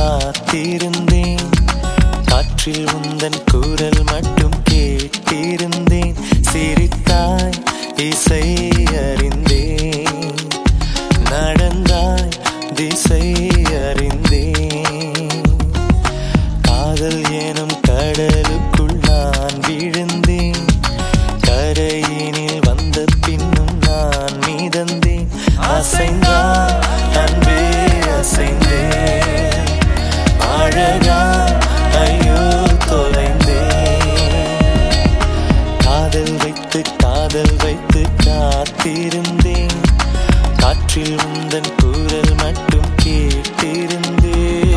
காத்திருந்தேன் காற்றில் உந்தன் குரல் மட்டும் கேட்டிருந்தேன் சிரித்தாய் இசை அறிந்தேன் நடந்தாய் திசை அறிந்தேன் காதல் எனும் கடலுக்குள் நான் விழுந்தேன் கரையினில் வந்த பின்னும் நான் மீதந்தேன் அசைந்தான் அன்பே அசைந்தேன் அழகா ஐயோ தொலைந்தேன் காதல் வைத்து காதல் வைத்து காத்திருந்தேன் காற்றில் உந்தன் குரல் மட்டும் கேட்டிருந்தேன்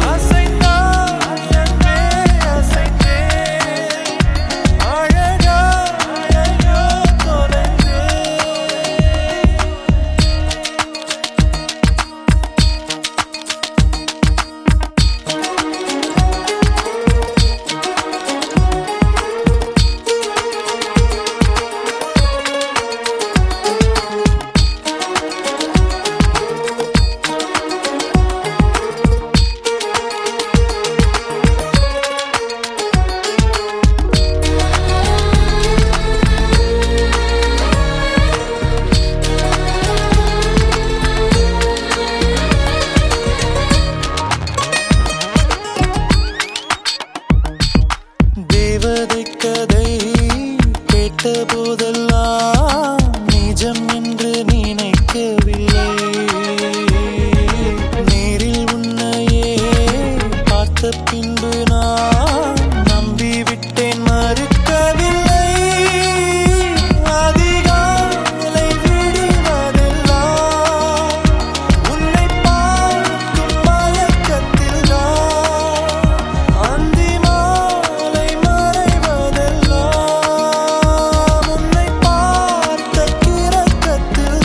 அழகா ஐயோ தொலைந்தேன் தேவதை கதை கேட்ட போதெல்லாம் நிஜம் என்று நினைக்கவில்லை நேரில் உன்னையே பார்த்த பின்பு நான் நம்பிவிட்டேன் மறுக்கவில்லை அதிகாலை விடுவதெல்லாம் உன்னை பார்க்கும் மயக்கத்தில் நான் அந்தி மாலை மறைவதெல்லாம் உன்னை பார்த்த கிறக்கத்தில்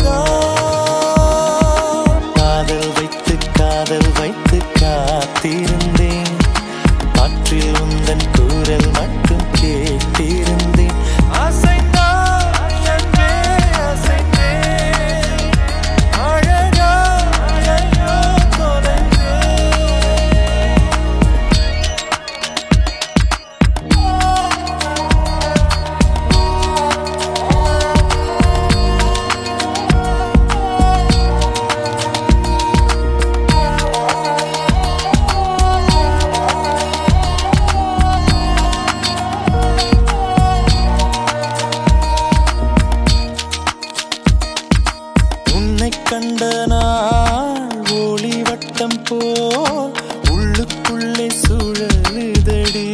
தான் காதல் வைத்து காதல் வைத்து காத்திருந்தேன் காற்றில் உந்தன் குரல் மட்டும் கேட்டிருந்தேன் அசைந்தான் அன்பே அசைந்தேன் அழகா ஐயோ தொலைந்தேன் உன்னை கண்ட நாள் ஒளி வட்டம் போல் உள்ளுக்குள்ளே சுழலுதடி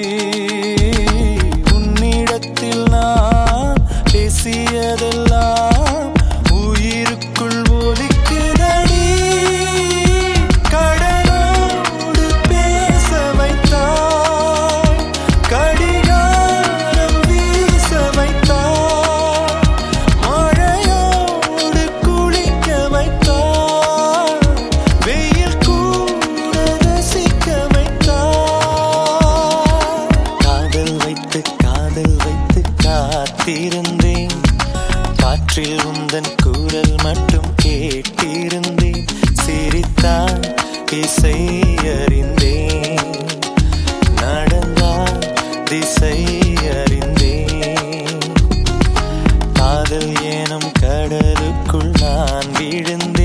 உன்னிடத்தில் நான் பேசியதெல்லாம் உயிருக்குள் ஒலிக்குதடி கடலோடு பேச வைத்தாய் கடிகாரம் வீச வைத்தாய் மழையோடு குளிக்க வைத்தாய் வெயில் கூட ரசிக்க வைத்தாய் காதல் வைத்து காதல் வைத்து காத்திருந்தேன் காற்றில் உந்தன் குரல் மட்டும் கேட்டிருந்தேன் சிரித்தான் இசை அறிந்தேன் நடந்தால் திசை அறிந்தேன் காதல் எனும் கடலுக்குள் நான் விழுந்தேன்